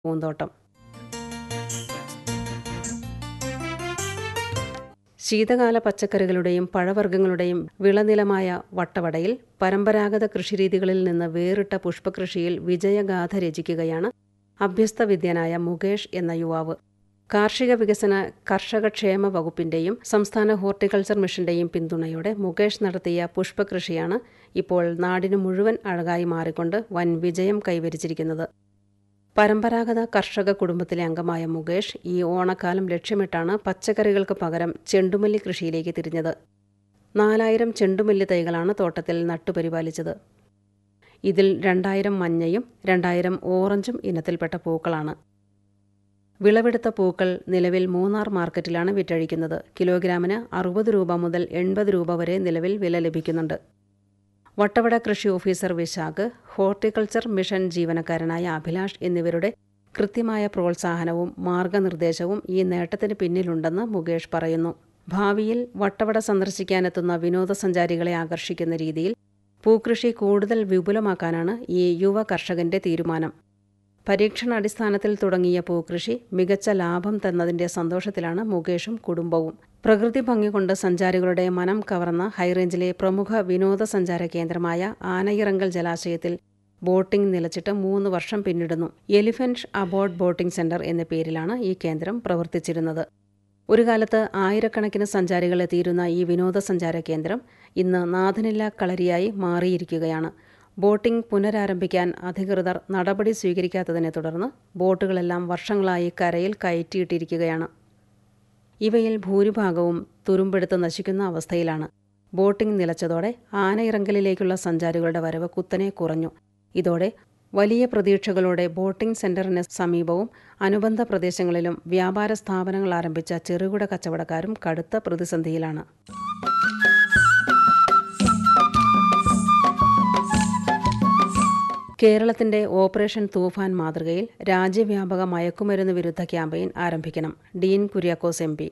പൂന്തോട്ടം ശീതകാല പച്ചക്കറികളുടെയും പഴവർഗ്ഗങ്ങളുടെയും വിളനിലമായ വട്ടവടയിൽ പരമ്പരാഗത കൃഷിരീതികളിൽ നിന്ന് വേറിട്ട പുഷ്പകൃഷിയിൽ വിജയഗാഥ രചിക്കുകയാണ് അഭ്യസ്തവിദ്യനായ മുകേഷ് എന്ന യുവാവ് കാർഷിക വികസന കർഷകക്ഷേമ വകുപ്പിന്റെയും സംസ്ഥാന ഹോർട്ടിക്കൾച്ചർ മിഷന്റെയും പിന്തുണയോടെ മുകേഷ് നടത്തിയ പുഷ്പകൃഷിയാണ് ഇപ്പോൾ നാടിനു മുഴുവൻ അഴകായി മാറിക്കൊണ്ട് വൻ വിജയം കൈവരിച്ചിരിക്കുന്നത് പരമ്പരാഗത കർഷക കുടുംബത്തിലെ അംഗമായ മുകേഷ് ഈ ഓണക്കാലം ലക്ഷ്യമിട്ടാണ് പച്ചക്കറികൾക്ക് പകരം ചെണ്ടുമല്ലി കൃഷിയിലേക്ക് തിരിഞ്ഞത് നാലായിരം ചെണ്ടുമല്ലി തൈകളാണ് തോട്ടത്തിൽ നട്ടുപരിപാലിച്ചത് ഇതിൽ രണ്ടായിരം മഞ്ഞയും രണ്ടായിരം ഓറഞ്ചും ഇനത്തിൽപ്പെട്ട പൂക്കളാണ് വിളവെടുത്ത പൂക്കൾ നിലവിൽ മൂന്നാർ മാർക്കറ്റിലാണ് വിറ്റഴിക്കുന്നത് കിലോഗ്രാമിന് അറുപത് രൂപ മുതൽ എൺപത് രൂപ വരെ നിലവിൽ വില ലഭിക്കുന്നുണ്ട് വട്ടവട കൃഷി ഓഫീസർ വിശാഖ് ഹോർട്ടിക്കൾച്ചർ മിഷൻ ജീവനക്കാരനായ അഭിലാഷ് എന്നിവരുടെ കൃത്യമായ പ്രോത്സാഹനവും മാർഗനിർദ്ദേശവും ഈ നേട്ടത്തിന് പിന്നിലുണ്ടെന്ന് മുകേഷ് പറയുന്നു ഭാവിയിൽ വട്ടവട സന്ദർശിക്കാനെത്തുന്ന വിനോദസഞ്ചാരികളെ ആകർഷിക്കുന്ന രീതിയിൽ പൂക്കൃഷി കൂടുതൽ വിപുലമാക്കാനാണ് ഈ യുവ കർഷകന്റെ തീരുമാനം പരീക്ഷണാടിസ്ഥാനത്തിൽ തുടങ്ങിയ പൂക്കൃഷി മികച്ച ലാഭം തന്നതിന്റെ സന്തോഷത്തിലാണ് മുകേഷും കുടുംബവും പ്രകൃതി ഭംഗി കൊണ്ട് സഞ്ചാരികളുടെ മനം കവർന്ന ഹൈറേഞ്ചിലെ പ്രമുഖ വിനോദസഞ്ചാര കേന്ദ്രമായ ആനയിറങ്കൽ ജലാശയത്തിൽ ബോട്ടിംഗ് നിലച്ചിട്ട് മൂന്ന് വർഷം പിന്നിടുന്നു എലിഫന്റ് അബോർഡ് ബോട്ടിംഗ് സെന്റർ എന്ന പേരിലാണ് ഈ കേന്ദ്രം പ്രവർത്തിച്ചിരുന്നത് ഒരു കാലത്ത് ആയിരക്കണക്കിന് സഞ്ചാരികൾ എത്തിയിരുന്ന ഈ വിനോദസഞ്ചാര കേന്ദ്രം ഇന്ന് നാഥനില്ല കളരിയായി മാറിയിരിക്കുകയാണ് ബോട്ടിംഗ് പുനരാരംഭിക്കാൻ അധികൃതർ നടപടി സ്വീകരിക്കാത്തതിനെ തുടർന്ന് ബോട്ടുകളെല്ലാം വർഷങ്ങളായി കരയിൽ കയറ്റിയിട്ടിരിക്കുകയാണ് ഇവയിൽ ഭൂരിഭാഗവും തുരുമ്പെടുത്ത് നശിക്കുന്ന അവസ്ഥയിലാണ് ബോട്ടിംഗ് നിലച്ചതോടെ ആനയിറങ്കലിലേക്കുള്ള സഞ്ചാരികളുടെ വരവ് കുത്തനെ കുറഞ്ഞു ഇതോടെ വലിയ പ്രതീക്ഷകളോടെ ബോട്ടിംഗ് സെന്ററിന് സമീപവും അനുബന്ധ പ്രദേശങ്ങളിലും വ്യാപാര സ്ഥാപനങ്ങൾ ആരംഭിച്ച ചെറുകിട കച്ചവടക്കാരും കടുത്ത പ്രതിസന്ധിയിലാണ് കേരളത്തിന്റെ ഓപ്പറേഷൻ തൂഫാൻ മാതൃകയിൽ രാജ്യവ്യാപക മയക്കുമരുന്ന് വിരുദ്ധ ക്യാമ്പയിൻ ആരംഭിക്കണം ഡീൻ കുര്യാക്കോസ് എം പി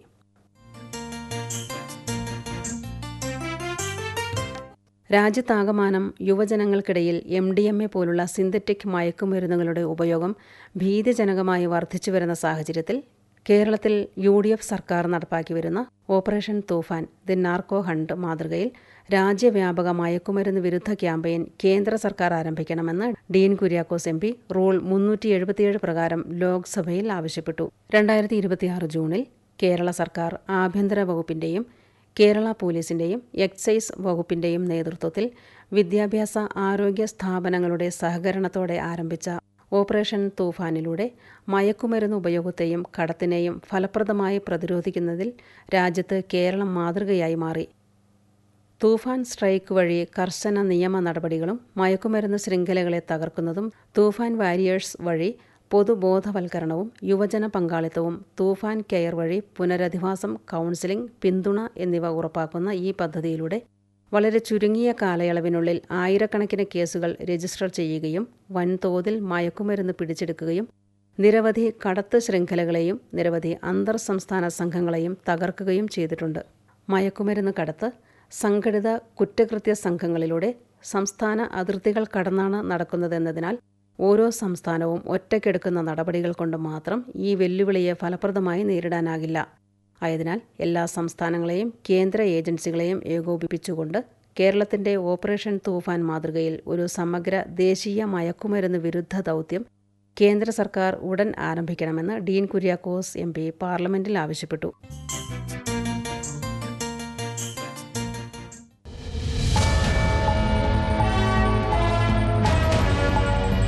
രാജ്യത്താകമാനം യുവജനങ്ങൾക്കിടയിൽ എം ഡി എം എ പോലുള്ള സിന്തറ്റിക് മയക്കുമരുന്നുകളുടെ ഉപയോഗം ഭീതിജനകമായി വർദ്ധിച്ചുവരുന്ന സാഹചര്യത്തിൽ കേരളത്തിൽ യു ഡി എഫ് സർക്കാർ നടപ്പാക്കി വരുന്ന operation Toofan the narco hunt മാതൃകയിൽ രാജ്യവ്യാപക മയക്കുമരുന്ന് വിരുദ്ധ ക്യാമ്പയിൻ കേന്ദ്ര സർക്കാർ ആരംഭിക്കണമെന്ന് Dean Kuriakose M P rule മുന്നൂറ്റി എഴുപത്തിയേഴ് പ്രകാരം ലോക്സഭയിൽ ആവശ്യപ്പെട്ടു രണ്ടായിരത്തി ഇരുപത്തിയാറ് ജൂണിൽ കേരള സർക്കാർ ആഭ്യന്തര വകുപ്പിന്റെയും കേരള പോലീസിന്റെയും എക്സൈസ് വകുപ്പിന്റെയും നേതൃത്വത്തിൽ വിദ്യാഭ്യാസ ആരോഗ്യ സ്ഥാപനങ്ങളുടെ സഹകരണത്തോടെ ആരംഭിച്ച ഓപ്പറേഷൻ തൂഫാനിലൂടെ മയക്കുമരുന്ന് ഉപയോഗത്തെയും കടത്തിനെയും ഫലപ്രദമായി പ്രതിരോധിക്കുന്നതിൽ രാജ്യത്ത് കേരളം മാതൃകയായി മാറി തൂഫാൻ സ്ട്രൈക്ക് വഴി കർശന നിയമ നടപടികളും മയക്കുമരുന്ന് ശൃംഖലകളെ തകർക്കുന്നതും തൂഫാൻ വാരിയേഴ്സ് വഴി പൊതുബോധവൽക്കരണവും യുവജന പങ്കാളിത്തവും തൂഫാൻ കെയർ വഴി പുനരധിവാസം കൗൺസിലിംഗ് പിന്തുണ എന്നിവ ഉറപ്പാക്കുന്ന ഈ പദ്ധതിയിലൂടെ വളരെ ചുരുങ്ങിയ കാലയളവിനുള്ളിൽ ആയിരക്കണക്കിന് കേസുകൾ രജിസ്റ്റർ ചെയ്യുകയും വൻതോതിൽ മയക്കുമരുന്ന് പിടിച്ചെടുക്കുകയും നിരവധി കടത്ത് ശൃംഖലകളെയും നിരവധി അന്തർ സംസ്ഥാന സംഘങ്ങളെയും തകർക്കുകയും ചെയ്തിട്ടുണ്ട് മയക്കുമരുന്ന് കടത്ത് സംഘടിത കുറ്റകൃത്യ സംഘങ്ങളിലൂടെ സംസ്ഥാന അതിർത്തികൾ കടന്നാണ് നടക്കുന്നതെന്നതിനാൽ ഓരോ സംസ്ഥാനവും ഒറ്റയ്ക്കെടുക്കുന്ന നടപടികൾ കൊണ്ട് മാത്രം ഈ വെല്ലുവിളിയെ ഫലപ്രദമായി നേരിടാനാകില്ല ആയതിനാൽ എല്ലാ സംസ്ഥാനങ്ങളെയും കേന്ദ്ര ഏജൻസികളെയും ഏകോപിപ്പിച്ചുകൊണ്ട് കേരളത്തിന്റെ ഓപ്പറേഷൻ തൂഫാൻ മാതൃകയിൽ ഒരു സമഗ്ര ദേശീയ മയക്കുമരുന്ന് വിരുദ്ധ ദൗത്യം കേന്ദ്ര സർക്കാർ ഉടൻ ആരംഭിക്കണമെന്ന് ഡീൻ കുര്യാക്കോസ് എം പി പാർലമെന്റിൽ ആവശ്യപ്പെട്ടു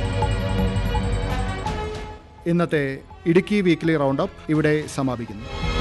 ഇന്നത്തെ ഇടുക്കി വീക്ക്ലി റൗണ്ട് അപ്പ് ഇവിടെ സമാപിക്കുന്നു